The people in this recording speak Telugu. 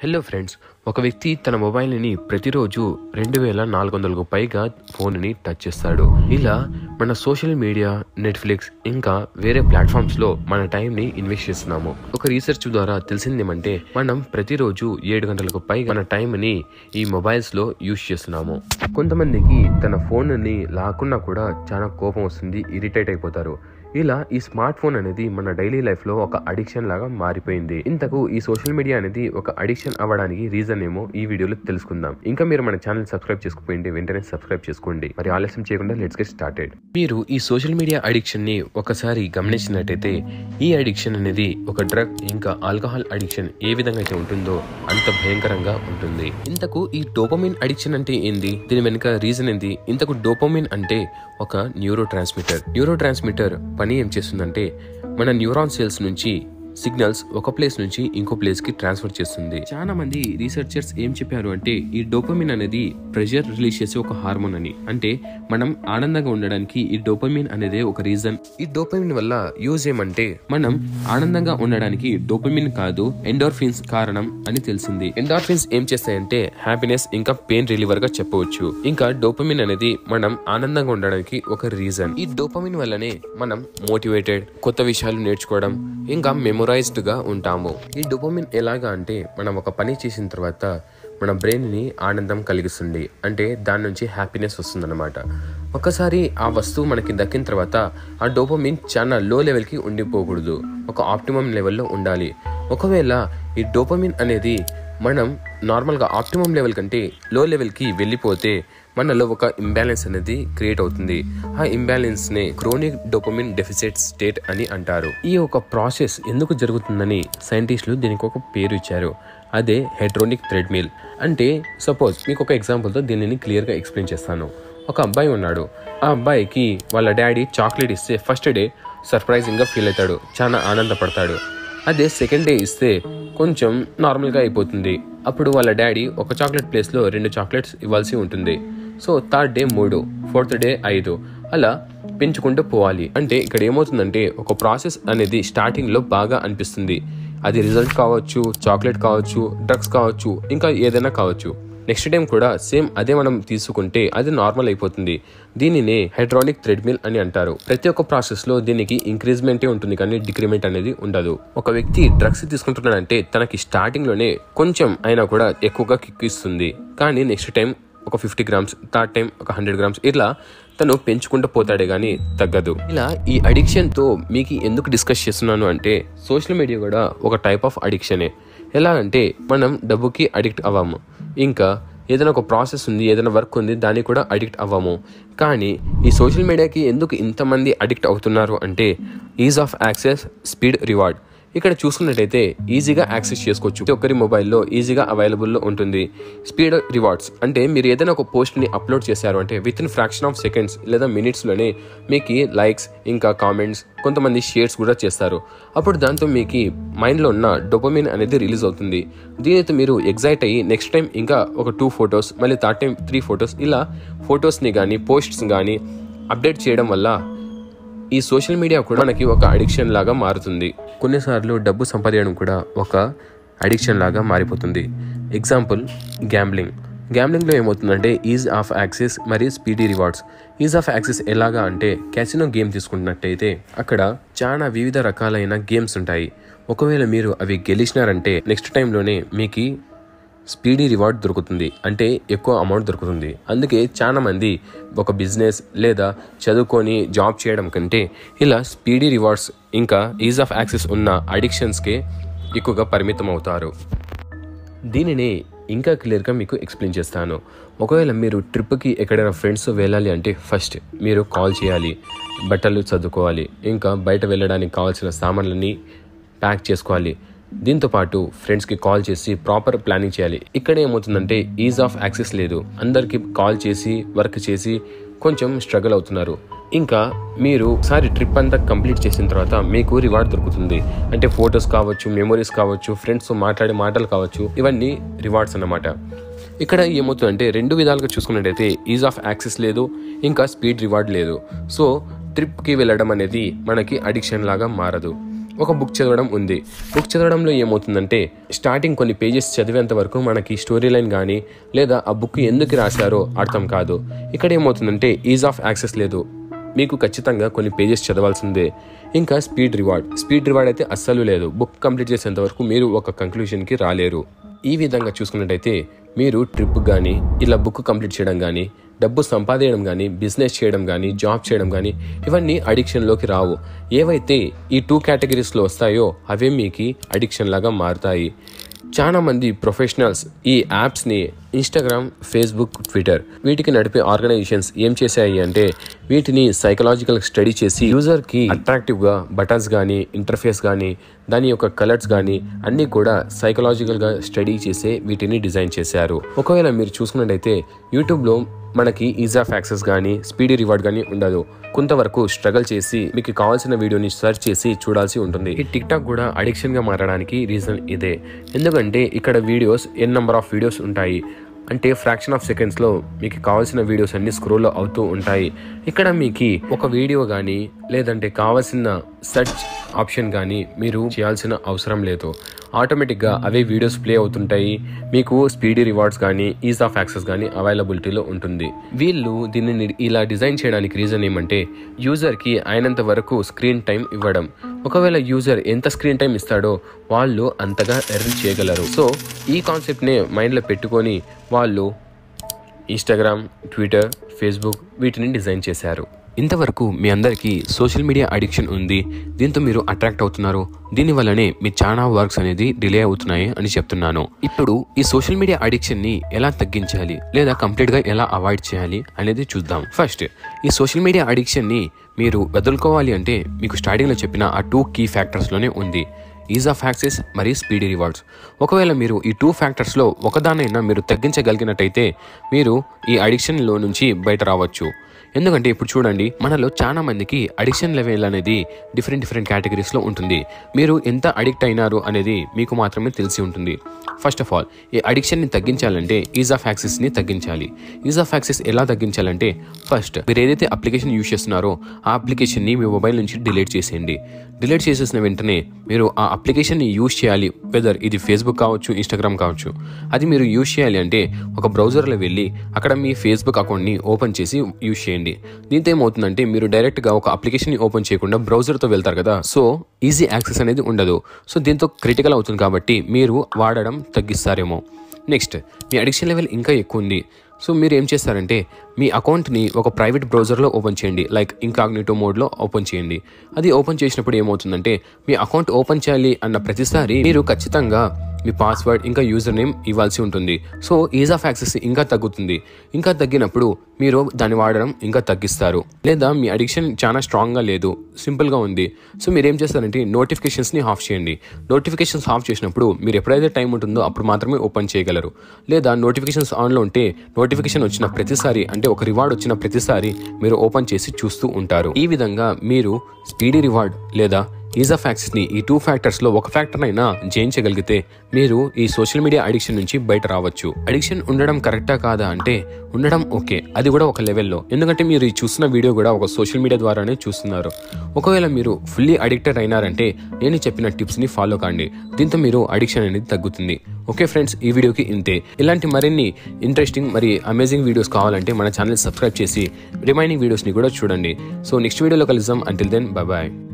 హలో ఫ్రెండ్స్ ఒక వ్యక్తి తన మొబైల్ని ప్రతిరోజు రెండు వేల నాలుగు వందలకు పైగా ఫోన్ని టచ్ చేస్తాడు ఇలా మన సోషల్ మీడియా నెట్ఫ్లిక్స్ ఇంకా వేరే ప్లాట్ఫామ్స్లో మన టైంని ఇన్వెస్ట్ చేస్తున్నాము ఒక రీసెర్చ్ ద్వారా తెలిసిందేమంటే మనం ప్రతిరోజు ఏడు గంటలకు పైగా మన టైంని ఈ మొబైల్స్లో యూజ్ చేస్తున్నాము కొంతమందికి తన ఫోన్ని లాక్కున్నా కూడా చాలా కోపం వస్తుంది ఇరిటేట్ అయిపోతారు ఇలా ఈ స్మార్ట్ ఫోన్ అనేది మన డైలీ లైఫ్ లో ఒక అడిక్షన్ లాగా మారిపోయింది ఇంతకు ఈ సోషల్ మీడియా అనేది ఒక అడిక్షన్ అవ్వడానికి రీజన్ ఏమో ఈ వీడియోలో తెలుసుకుందాం ఇంకా మీరు మన ఛానల్ సబ్స్క్రైబ్ చేసుకోండి వెంటనే సబ్స్క్రైబ్ చేసుకోండి మరి ఆలస్యం చేయకుండా లెట్స్ గెట్ స్టార్టెడ్ మీరు ఈ సోషల్ మీడియా అడిక్షన్ ని ఒకసారి గమనించినట్టయితే ఈ అడిక్షన్ అనేది ఒక డ్రగ్ ఇంకా ఆల్కహాల్ అడిక్షన్ ఏ విధంగా అయితే ఉంటుందో అంత భయంకరంగా ఉంటుంది ఇంతకు ఈ డోపమిన్ అడిక్షన్ అంటే ఏంది దీని వెనుక రీజన్ ఏంది ఇంతకు డోపమిన్ అంటే ఒక న్యూరో ట్రాన్స్మిటర్ న్యూరో ట్రాన్స్మిటర్ పని ఏం చేస్తుందంటే మన న్యూరాన్ సెల్స్ నుంచి సిగ్నల్స్ ఒక ప్లేస్ నుంచి ఇంకో ప్లేస్ కి ట్రాన్స్ఫర్ చేస్తుంది చాలా మంది రీసెర్చర్స్ ఏం చెప్పారు అంటే ఈ డోపమిన్ అనేది ప్రెషర్ రిలీజ్ చేసే ఒక హార్మోన్ అని అంటే మనం ఆనందంగా ఉండడానికి ఈ డోపమిన్ అనేది ఒక రీజన్ ఈ డోపమిన్ వల్ల యూజ్ ఏమంటే మనం ఆనందంగా ఉండడానికి డోపమిన్ కాదు ఎండోర్ఫిన్స్ కారణం అని తెలిసింది ఎండార్ఫిన్స్ ఏం చేస్తాయంటే హ్యాపీనెస్ ఇంకా పెయిన్ రిలీవర్ గా చెప్పవచ్చు ఇంకా డోపమిన్ అనేది మనం ఆనందంగా ఉండడానికి ఒక రీజన్ ఈ డోపమిన్ వల్లనే మనం మోటివేటెడ్ కొత్త విషయాలు నేర్చుకోవడం ఇంకా మెమొరైజ్డ్ గా ఉంటాము ఈ డోపమిన్ ఎలాగా అంటే మనం ఒక పని చేసిన తర్వాత మన బ్రెయిన్ ని ఆనందం కలిగిస్తుంది అంటే దాని నుంచి హ్యాపీనెస్ వస్తుందన్నమాట ఒకసారి ఆ వస్తువు మనకి దక్కిన తర్వాత ఆ డోపమిన్ చాలా లో లెవెల్కి ఉండిపోకూడదు ఒక ఆప్టిమం లెవెల్లో ఉండాలి ఒకవేళ ఈ డోపమిన్ అనేది మనం నార్మల్గా ఆప్టిమం లెవెల్ కంటే లో లెవెల్కి వెళ్ళిపోతే మనలో ఒక ఇంబ్యాలెన్స్ అనేది క్రియేట్ అవుతుంది ఆ ఇంబ్యాలెన్స్ నే క్రోనిక్ డోపమిన్ డెఫిసిట్ స్టేట్ అని అంటారు ఈ ఒక ప్రాసెస్ ఎందుకు జరుగుతుందని సైంటిస్టులు దీనికి ఒక పేరు ఇచ్చారు అదే హెడ్రోనిక్ థ్రెడ్మిల్ అంటే సపోజ్ మీకు ఒక ఎగ్జాంపుల్తో దీనిని క్లియర్గా ఎక్స్ప్లెయిన్ చేస్తాను ఒక అబ్బాయి ఉన్నాడు ఆ అబ్బాయికి వాళ్ళ డాడీ చాక్లెట్ ఇస్తే ఫస్ట్ డే సర్ప్రైజింగ్గా ఫీల్ అవుతాడు చాలా ఆనందపడతాడు అదే సెకండ్ డే ఇస్తే కొంచెం నార్మల్గా అయిపోతుంది అప్పుడు వాళ్ళ డాడీ ఒక చాక్లెట్ ప్లేస్లో రెండు చాక్లెట్స్ ఇవ్వాల్సి ఉంటుంది సో థర్డ్ డే మూడు ఫోర్త్ డే ఐదు అలా పెంచుకుంటూ పోవాలి అంటే ఇక్కడ ఏమవుతుందంటే ఒక ప్రాసెస్ అనేది స్టార్టింగ్లో బాగా అనిపిస్తుంది అది రిజల్ట్ కావచ్చు చాక్లెట్ కావచ్చు డ్రగ్స్ కావచ్చు ఇంకా ఏదైనా కావచ్చు నెక్స్ట్ టైం కూడా సేమ్ అదే మనం తీసుకుంటే అది నార్మల్ అయిపోతుంది దీనినే హైడ్రానిక్ థ్రెడ్మిల్ అని అంటారు ప్రతి ఒక్క ప్రాసెస్ లో దీనికి ఇంక్రీజ్మెంటే ఉంటుంది కానీ డిక్రిమెంట్ అనేది ఉండదు ఒక వ్యక్తి డ్రగ్స్ తీసుకుంటున్నాడంటే తనకి స్టార్టింగ్ లోనే కొంచెం అయినా కూడా ఎక్కువగా కిక్ ఇస్తుంది కానీ నెక్స్ట్ టైం ఒక ఫిఫ్టీ గ్రామ్స్ థర్డ్ టైం ఒక హండ్రెడ్ గ్రామ్స్ ఇట్లా తను పెంచుకుంటూ పోతాడే కానీ తగ్గదు ఇలా ఈ అడిక్షన్ తో మీకు ఎందుకు డిస్కస్ చేస్తున్నాను అంటే సోషల్ మీడియా కూడా ఒక టైప్ ఆఫ్ అడిక్షనే ఎలా అంటే మనం డబ్బుకి అడిక్ట్ అవ్వము ఇంకా ఏదైనా ఒక ప్రాసెస్ ఉంది ఏదైనా వర్క్ ఉంది దానికి కూడా అడిక్ట్ అవ్వము కానీ ఈ సోషల్ మీడియాకి ఎందుకు ఇంతమంది అడిక్ట్ అవుతున్నారు అంటే ease of access speed reward ఇక్కడ చూసుకున్నట్టయితే ఈజీగా యాక్సెస్ చేసుకోవచ్చు ప్రతి ఒక్కరి మొబైల్లో ఈజీగా అవైలబుల్లో ఉంటుంది స్పీడ్ రివార్డ్స్ అంటే మీరు ఏదైనా ఒక పోస్ట్ని అప్లోడ్ చేశారు అంటే within fraction of seconds లేదా మినిట్స్లోనే మీకు లైక్స్ ఇంకా కామెంట్స్ కొంతమంది షేర్స్ కూడా చేస్తారు అప్పుడు దాంతో మీకు మైండ్లో ఉన్న డొపమిన్ అనేది రిలీజ్ అవుతుంది దీనితో మీరు ఎగ్జైట్ అయ్యి నెక్స్ట్ టైం ఇంకా ఒక టూ ఫొటోస్ మళ్ళీ థర్డ్ టైం త్రీ ఫొటోస్ ఇలా ఫొటోస్ని కానీ పోస్ట్స్ కానీ అప్డేట్ చేయడం వల్ల ఈ సోషల్ మీడియా కూడా మనకి ఒక అడిక్షన్ లాగా మారుతుంది కొన్నిసార్లు డబ్బు సంపాదించడం కూడా ఒక అడిక్షన్ లాగా మారిపోతుంది ఎగ్జాంపుల్ గ్యాంబ్లింగ్ గ్యాంబ్లింగ్లో ఏమవుతుందంటే ఈజ్ ఆఫ్ యాక్సెస్ మరియు speedy rewards ease of access ఎలాగా అంటే క్యాసినో గేమ్ తీసుకుంటున్నట్టయితే అక్కడ చాలా వివిధ రకాలైన గేమ్స్ ఉంటాయి ఒకవేళ మీరు అవి గెలిచినారంటే నెక్స్ట్ టైంలోనే మీకు స్పీడీ రివార్డ్ దొరుకుతుంది అంటే ఎక్కువ అమౌంట్ దొరుకుతుంది అందుకే చాలా మంది ఒక బిజినెస్ లేదా చదువుకొని జాబ్ చేయడం కంటే ఇలా స్పీడీ రివార్డ్స్ ఇంకా ఈజ్ ఆఫ్ యాక్సెస్ ఉన్న అడిక్షన్స్కే ఎక్కువగా పరిమితం అవుతారు దీనిని ఇంకా క్లియర్గా మీకు ఎక్స్ప్లెయిన్ చేస్తాను ఒకవేళ మీరు ట్రిప్కి ఎక్కడైనా ఫ్రెండ్స్ వెళ్ళాలి అంటే ఫస్ట్ మీరు కాల్ చేయాలి బట్టలు చదువుకోవాలి ఇంకా బయట వెళ్ళడానికి కావాల్సిన సామాన్లన్నీ ప్యాక్ చేసుకోవాలి దీంతో పాటు ఫ్రెండ్స్కి కాల్ చేసి ప్రాపర్ ప్లానింగ్ చేయాలి ఇక్కడ ఏమవుతుందంటే ఈజ్ ఆఫ్ యాక్సెస్ లేదు అందరికి కాల్ చేసి వర్క్ చేసి కొంచెం స్ట్రగుల్ అవుతున్నారు ఇంకా మీరు ఒకసారి ట్రిప్ అంతా కంప్లీట్ చేసిన తర్వాత మీకు రివార్డ్ దొరుకుతుంది అంటే ఫొటోస్ కావచ్చు మెమొరీస్ కావచ్చు ఫ్రెండ్స్తో మాట్లాడే మాటలు కావచ్చు ఇవన్నీ రివార్డ్స్ అన్నమాట ఇక్కడ ఏమవుతుందంటే రెండు విధాలుగా చూసుకున్నట్టయితే ఈజ్ ఆఫ్ యాక్సెస్ లేదు ఇంకా స్పీడ్ రివార్డ్ లేదు సో ట్రిప్కి వెళ్ళడం అనేది మనకి అడిక్షన్ లాగా మారదు ఒక బుక్ చదవడం ఉంది బుక్ చదవడంలో ఏమవుతుందంటే స్టార్టింగ్ కొన్ని పేజెస్ చదివేంత వరకు మనకి స్టోరీ లైన్ కానీ లేదా ఆ బుక్ ఎందుకు రాశారో అర్థం కాదు ఇక్కడ ఏమవుతుందంటే ఈజ్ ఆఫ్ యాక్సెస్ లేదు మీకు ఖచ్చితంగా కొన్ని పేజెస్ చదవాల్సిందే ఇంకా స్పీడ్ రివార్డ్ స్పీడ్ రివార్డ్ అయితే అస్సలు లేదు బుక్ కంప్లీట్ చేసేంత వరకు మీరు ఒక కంక్లూషన్కి రాలేరు ఈ విధంగా చూసుకున్నట్టయితే మీరు ట్రిప్ కానీ ఇలా బుక్ కంప్లీట్ చేయడం కానీ డబ్బు సంపాదించడం కానీ బిజినెస్ చేయడం కానీ జాబ్ చేయడం కానీ ఇవన్నీ అడిక్షన్లోకి రావు ఏవైతే ఈ టూ కేటగిరీస్లో వస్తాయో అవే మీకు అడిక్షన్ లాగా మారుతాయి చాలా మంది ప్రొఫెషనల్స్ ఈ యాప్స్ని ఇన్స్టాగ్రామ్ ఫేస్బుక్ ట్విట్టర్ వీటికి నడిపే ఆర్గనైజేషన్స్ ఏం చేశాయి అంటే వీటిని సైకలాజికల్ స్టడీ చేసి యూజర్కి అట్రాక్టివ్గా బటన్స్ కానీ ఇంటర్ఫేస్ కానీ దాని యొక్క కలర్స్ కానీ అన్నీ కూడా సైకలాజికల్గా స్టడీ చేసే వీటిని డిజైన్ చేశారు ఒకవేళ మీరు చూసుకున్నట్టయితే యూట్యూబ్లో మనకి ఈజ్ ఆఫ్ యాక్సెస్ కానీ స్పీడీ రివార్డ్ కానీ ఉండదు కొంతవరకు స్ట్రగల్ చేసి మీకు కావాల్సిన వీడియోని సెర్చ్ చేసి చూడాల్సి ఉంటుంది ఈ టిక్ టాక్ కూడా అడిక్షన్ గా మారడానికి రీజన్ ఇదే ఎందుకంటే ఇక్కడ videos n number of videos ఉంటాయి అంటే ఫ్రాక్షన్ ఆఫ్ సెకండ్స్లో మీకు కావాల్సిన వీడియోస్ అన్ని స్క్రోల్ అవుతూ ఉంటాయి ఇక్కడ మీకు ఒక వీడియో కానీ లేదంటే కావాల్సిన సెర్చ్ ఆప్షన్ కానీ మీరు చేయాల్సిన అవసరం లేదు ఆటోమేటిక్గా అవే వీడియోస్ ప్లే అవుతుంటాయి మీకు స్పీడీ రివార్డ్స్ కానీ ఈజ్ ఆఫ్ యాక్సెస్ కానీ అవైలబిలిటీలో ఉంటుంది వీళ్ళు దీనిని ఇలా డిజైన్ చేయడానికి రీజన్ ఏమంటే యూజర్కి అయినంత వరకు స్క్రీన్ టైం ఇవ్వడం ఒకవేళ యూజర్ ఎంత స్క్రీన్ టైం ఇస్తాడో వాళ్ళు అంతగా ఎర్న్ చేయగలరు సో ఈ కాన్సెప్ట్నే మైండ్లో పెట్టుకొని వాళ్ళు ఇన్స్టాగ్రామ్ ట్విట్టర్ ఫేస్బుక్ వీటిని డిజైన్ చేశారు ఇంతవరకు మీ అందరికీ సోషల్ మీడియా అడిక్షన్ ఉంది దీంతో మీరు అట్రాక్ట్ అవుతున్నారు దీని వల్లనే మీ చాలా వర్క్స్ అనేది డిలే అవుతున్నాయి అని చెప్తున్నాను ఇప్పుడు ఈ సోషల్ మీడియా అడిక్షన్ ని ఎలా తగ్గించాలి లేదా కంప్లీట్ గా ఎలా అవాయిడ్ చేయాలి అనేది చూద్దాం ఫస్ట్ ఈ సోషల్ మీడియా అడిక్షన్ ని మీరు వదులుకోవాలి అంటే మీకు స్టార్టింగ్ లో చెప్పిన ఆ టూ కీ ఫ్యాక్టర్స్ లోనే ఉంది ఈజ్ ఆఫ్ యాక్సెస్ మరియు స్పీడీ రివార్డ్స్ ఒకవేళ మీరు ఈ టూ ఫ్యాక్టర్స్లో ఒకదానైనా మీరు తగ్గించగలిగినట్టయితే మీరు ఈ అడిక్షన్లో నుంచి బయట రావచ్చు ఎందుకంటే ఇప్పుడు చూడండి మనలో చాలా మందికి అడిక్షన్ లెవెల్ అనేది డిఫరెంట్ డిఫరెంట్ కేటగిరీస్లో ఉంటుంది మీరు ఎంత అడిక్ట్ అయినారు అనేది మీకు మాత్రమే తెలిసి ఉంటుంది ఫస్ట్ ఆఫ్ ఆల్ ఈ అడిక్షన్ని తగ్గించాలంటే ఈజ్ ఆఫ్ యాక్సెస్ని తగ్గించాలి ఈజ్ ఆఫ్ యాక్సెస్ ఎలా తగ్గించాలంటే ఫస్ట్ మీరు ఏదైతే అప్లికేషన్ యూజ్ చేస్తున్నారో ఆ అప్లికేషన్ని మీ మొబైల్ నుంచి డిలీట్ చేసేయండి డిలీట్ చేసేసిన వెంటనే మీరు ఆ అప్లికేషన్ని యూజ్ చేయాలి వెదర్ ఇది ఫేస్బుక్ కావచ్చు ఇన్స్టాగ్రామ్ కావచ్చు అది మీరు యూజ్ చేయాలి అంటే ఒక బ్రౌజర్లో వెళ్ళి అక్కడ మీ ఫేస్బుక్ అకౌంట్ని ఓపెన్ చేసి యూజ్ చేయండి దీంతో ఏమవుతుందంటే మీరు డైరెక్ట్గా ఒక అప్లికేషన్ని ఓపెన్ చేయకుండా బ్రౌజర్తో వెళ్తారు కదా సో ఈజీ యాక్సెస్ అనేది ఉండదు సో దీంతో క్రిటికల్ అవుతుంది కాబట్టి మీరు వాడడం తగ్గిస్తారేమో నెక్స్ట్ మీ అడిక్షన్ లెవెల్ ఇంకా ఎక్కువ ఉంది సో మీరు ఏం చేస్తారంటే మీ అకౌంట్ని ఒక ప్రైవేట్ బ్రౌజర్లో ఓపెన్ చేయండి లైక్ ఇంకాగ్నిటో మోడ్లో ఓపెన్ చేయండి అది ఓపెన్ చేసినప్పుడు ఏమవుతుందంటే మీ అకౌంట్ ఓపెన్ చేయాలి అన్న ప్రతిసారి మీరు ఖచ్చితంగా మీ పాస్వర్డ్ ఇంకా యూజర్ నేమ్ ఇవ్వాల్సి ఉంటుంది సో ఈజ్ ఆఫ్ యాక్సెస్ ఇంకా తగ్గుతుంది ఇంకా తగ్గినప్పుడు మీరు దాన్ని వాడడం ఇంకా తగ్గిస్తారు లేదా మీ అడిక్షన్ చాలా స్ట్రాంగ్గా లేదు సింపుల్గా ఉంది సో మీరు ఏం చేస్తారంటే నోటిఫికేషన్స్ని ఆఫ్ చేయండి నోటిఫికేషన్స్ ఆఫ్ చేసినప్పుడు మీరు ఎప్పుడైతే టైం ఉంటుందో అప్పుడు మాత్రమే ఓపెన్ చేయగలరు లేదా నోటిఫికేషన్స్ ఆన్లో ఉంటే నోటిఫికేషన్ వచ్చిన ప్రతిసారి అంటే ఒక రివార్డ్ వచ్చిన ప్రతిసారి మీరు ఓపెన్ చేసి చూస్తూ ఉంటారు ఈ విధంగా మీరు స్పీడీ రివార్డ్ లేదా ఈజ్ ఆఫ్ యాక్సెస్ని ఈ టూ ఫ్యాక్టర్స్లో ఒక ఫ్యాక్టర్ అయినా జయించగలిగితే మీరు ఈ సోషల్ మీడియా అడిక్షన్ నుంచి బయట రావచ్చు అడిక్షన్ ఉండడం కరెక్టా కాదా అంటే ఉండడం ఓకే అది కూడా ఒక లెవెల్లో ఎందుకంటే మీరు ఈ చూస్తున్న వీడియో కూడా ఒక సోషల్ మీడియా ద్వారానే చూస్తున్నారు ఒకవేళ మీరు ఫుల్లీ అడిక్టెడ్ అయినారంటే నేను చెప్పిన టిప్స్ని ఫాలో కాండి దీంతో మీరు అడిక్షన్ అనేది తగ్గుతుంది ఓకే ఫ్రెండ్స్ ఈ వీడియోకి ఇంతే ఇలాంటి మరిన్ని ఇంట్రెస్టింగ్ మరి అమేజింగ్ వీడియోస్ కావాలంటే మన ఛానల్ సబ్స్క్రైబ్ చేసి రిమైనింగ్ వీడియోస్ని కూడా చూడండి సో నెక్స్ట్ వీడియోలో కలుద్దాం అంటిల్ దెన్ బాయ్